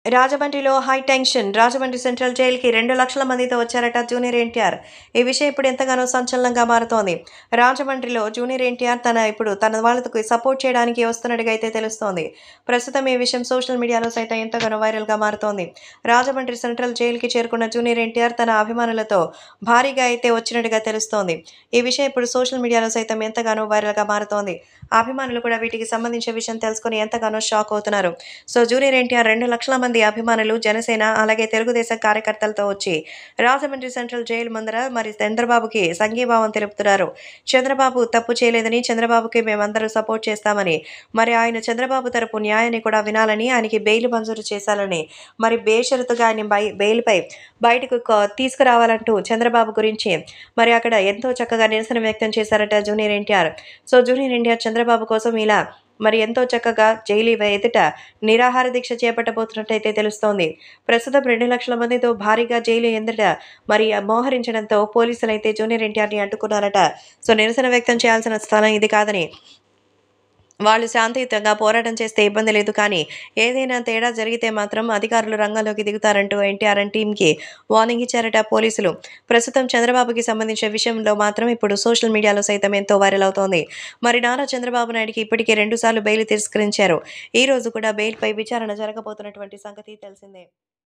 రాజమండ్రిలో high tension Rajahmundry central జైలుకి రెండు లక్షల మందితో వచ్చారట జూనియర్ ఎన్టీఆర్ ఈ విషయం ఇప్పుడు ఎంతగానో సంచలనంగా మారుతోంది రాజమండ్రిలో జూనియర్ ఎన్టీఆర్ తన ఇప్పుడు తన వాళ్ళకు సపోర్ట్ చేయడానికి వస్తున్నట్టుగా అయితే తెలుస్తోంది ప్రస్తుతం ఈ విషయం సోషల్ మీడియాలో సైతం ఎంతగానో వైరల్గా మారుతోంది రాజమండ్రి సెంట్రల్ జైలుకి చేరుకున్న జూనియర్ ఎన్టీఆర్ తన అభిమానులతో భారీగా అయితే వచ్చినట్టుగా తెలుస్తోంది ఈ విషయం ఇప్పుడు సోషల్ మీడియాలో సైతం ఎంతగానో వైరల్గా మారుతోంది అభిమానులు కూడా వీటికి సంబంధించిన విషయం తెలుసుకొని ఎంతగానో షాక్ అవుతున్నారు సో జూనియర్ ఎన్టీఆర్ రెండు లక్షల మంది అభిమానులు జనసేన అలాగే తెలుగుదేశం కార్యకర్తలతో వచ్చి రాజమండ్రి సెంట్రల్ జైలు ముందర మరి చంద్రబాబుకి సంఘీభావం తెలుపుతున్నారు చంద్రబాబు తప్పు చేయలేదని చంద్రబాబుకి మేమందరూ సపోర్ట్ చేస్తామని మరి ఆయన చంద్రబాబు తరపు న్యాయాన్ని కూడా వినాలని ఆయనకి బెయిల్ మంజూరు చేశాలని మరి బేషరతుగా ఆయన బై బెయిల్పై బయటకు క- తీసుకురావాలంటూ చంద్రబాబు గురించి మరి అక్కడ ఎంతో చక్కగా నిరసన వ్యక్తం చేశారట junior NTR so junior NTR Chandrababu కోసం ఇలా మరి ఎంతో చక్కగా జైలు ఎదుట నిరాహార దీక్ష చేపట్టబోతున్నట్టయితే తెలుస్తోంది ప్రస్తుతం రెండు లక్షల మందితో భారీగా జైలు ఎదుట మరి మోహరించడంతో పోలీసులు అయితే జూనియర్ ఎన్టీఆర్ని అడ్డుకున్నారట సో నిరసన వ్యక్తం చేయాల్సిన స్థలం ఇది కాదని వాళ్ళు శాంతియుతంగా పోరాటం చేస్తే ఇబ్బంది లేదు కానీ ఏదైనా తేడా జరిగితే మాత్రం అధికారులు రంగంలోకి దిగుతారంటూ ఎన్టీఆర్ అండ్ టీంకి వార్నింగ్ ఇచ్చారట పోలీసులు ప్రస్తుతం చంద్రబాబుకి సంబంధించిన విషయంలో మాత్రం ఇప్పుడు సోషల్ మీడియాలో సైతం ఎంతో వైరల్ అవుతోంది మరి నారా చంద్రబాబు నాయుడుకి ఇప్పటికే రెండుసార్లు బెయిల్ తిరస్కరించారు ఈ రోజు కూడా బెయిల్పై విచారణ జరగబోతున్నటువంటి సంగతి తెలిసిందే